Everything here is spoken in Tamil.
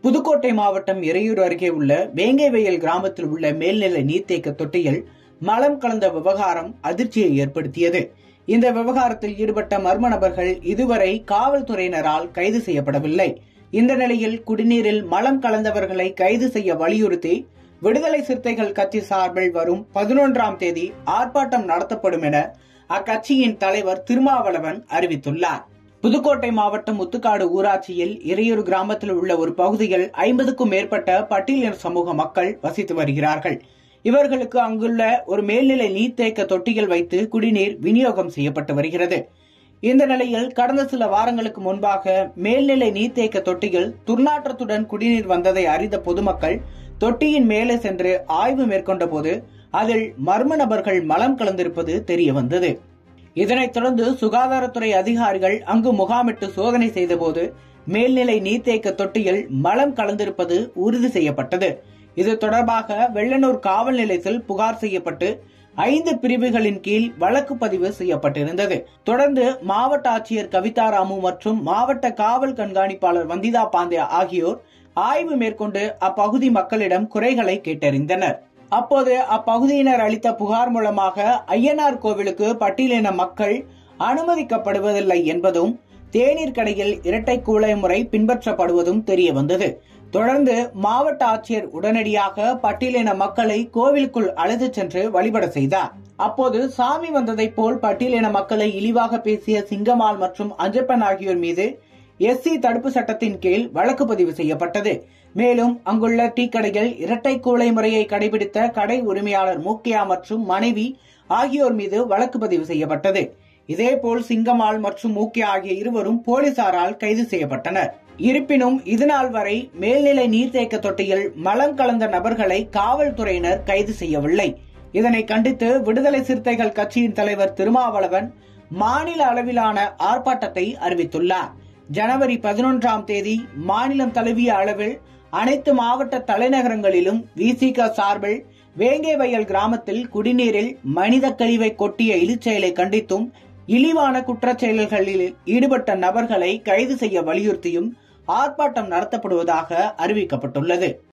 புதுக்கோட்டை மாவட்டம் இறையூர் அருகே உள்ள வேங்கைவயல் கிராமத்தில் உள்ள மேல்நிலை நீர்த்தேக்க தொட்டியில் மலம் கலந்த விவகாரம் அதிர்ச்சியை ஏற்படுத்தியது இந்த விவகாரத்தில் ஈடுபட்ட மர்ம நபர்கள் இதுவரை காவல்துறையினரால் கைது செய்யப்படவில்லை இந்த நிலையில் குடிநீரில் மலம் கலந்தவர்களை கைது செய்ய வலியுறுத்தி விடுதலை சிறுத்தைகள் கட்சி சார்பில் வரும் பதினொன்றாம் தேதி ஆர்ப்பாட்டம் நடத்தப்படும் என அக்கட்சியின் தலைவர் திருமாவளவன் அறிவித்துள்ளார் புதுக்கோட்டை மாவட்டம் முத்துக்காடு ஊராட்சியில் இறையூர் கிராமத்தில் உள்ள ஒரு பகுதியில் ஐம்பதுக்கும் மேற்பட்ட பட்டியலின சமூக மக்கள் வசித்து வருகிறார்கள் இவர்களுக்கு அங்குள்ள ஒரு மேல்நிலை நீர்த்தேக்க தொட்டிகள் வைத்து குடிநீர் விநியோகம் செய்யப்பட்டு வருகிறது இந்த நிலையில் கடந்த சில வாரங்களுக்கு முன்பாக மேல்நிலை நீர்த்தேக்க தொட்டிகள் துர்நாற்றத்துடன் குடிநீர் வந்ததை அறிந்த பொதுமக்கள் தொட்டியின் மேலே சென்று ஆய்வு மேற்கொண்ட போது அதில் மர்ம நபர்கள் மலம் கலந்திருப்பது தெரிய வந்தது இதனைத் தொடர்ந்து சுகாதாரத்துறை அதிகாரிகள் அங்கு முகாமிட்டு சோதனை செய்தபோது மேல்நிலை நீர்த்தேக்க தொட்டியில் மலம் கலந்திருப்பது உறுதி செய்யப்பட்டது இது தொடர்பாக வெள்ளனூர் காவல் நிலையத்தில் புகார் செய்யப்பட்டு ஐந்து பிரிவுகளின் கீழ் வழக்கு பதிவு செய்யப்பட்டிருந்தது தொடர்ந்து மாவட்ட ஆட்சியர் கவிதா ராமு மற்றும் மாவட்ட காவல் கண்காணிப்பாளர் வந்திதா பாண்டே ஆகியோர் ஆய்வு மேற்கொண்டு அப்பகுதி மக்களிடம் குறைகளை கேட்டறிந்தனர் அப்போது அப்பகுதியினர் அளித்த புகார் மூலமாக ஐயனார் கோவிலுக்கு பட்டியலின மக்கள் அனுமதிக்கப்படுவதில்லை என்பதும் தேநீர் கடையில் இரட்டை கூலை முறை பின்பற்றப்படுவதும் தெரிய வந்தது தொடர்ந்து மாவட்ட ஆட்சியர் உடனடியாக பட்டியலின மக்களை கோவிலுக்குள் அழைத்து சென்று வழிபட செய்தார் அப்போது சாமி வந்ததை போல் பட்டியலின மக்களை இழிவாக பேசிய சிங்கமால் மற்றும் அஞ்சப்பன் ஆகியோர் மீது எஸ்சி தடுப்பு சட்டத்தின் கீழ் வழக்கு பதிவு செய்யப்பட்டது மேலும் அங்குள்ள டீ கடையில் இரட்டை கூலை முறையை கடைபிடித்த கடை உரிமையாளர் மூக்கியா மற்றும் மனைவி ஆகியோர் மீது வழக்கு பதிவு செய்யப்பட்டது இதேபோல் சிங்கமால் மற்றும் மூக்கியா ஆகிய இருவரும் போலீசாரால் கைது செய்யப்பட்டனர் இருப்பினும் இதுநாள் வரை மேல்நிலை நீர்த்தேக்க தொட்டியில் மலம் கலந்த நபர்களை காவல்துறையினர் கைது செய்யவில்லை இதனை கண்டித்து விடுதலை சிறுத்தைகள் கட்சியின் தலைவர் திருமாவளவன் மாநில அளவிலான ஆர்ப்பாட்டத்தை அறிவித்துள்ளார் ஜனவரி பதினொன்றாம் தேதி மாநிலம் தழுவிய அளவில் அனைத்து மாவட்ட தலைநகரங்களிலும் விசிக சார்பில் வேங்கை வயல் கிராமத்தில் குடிநீரில் மனித கழிவை கொட்டிய இழிச்செயலை கண்டித்தும் இழிவான குற்றச்செயல்களில் ஈடுபட்ட நபர்களை கைது செய்ய வலியுறுத்தியும் ஆர்ப்பாட்டம் நடத்தப்படுவதாக அறிவிக்கப்பட்டுள்ளது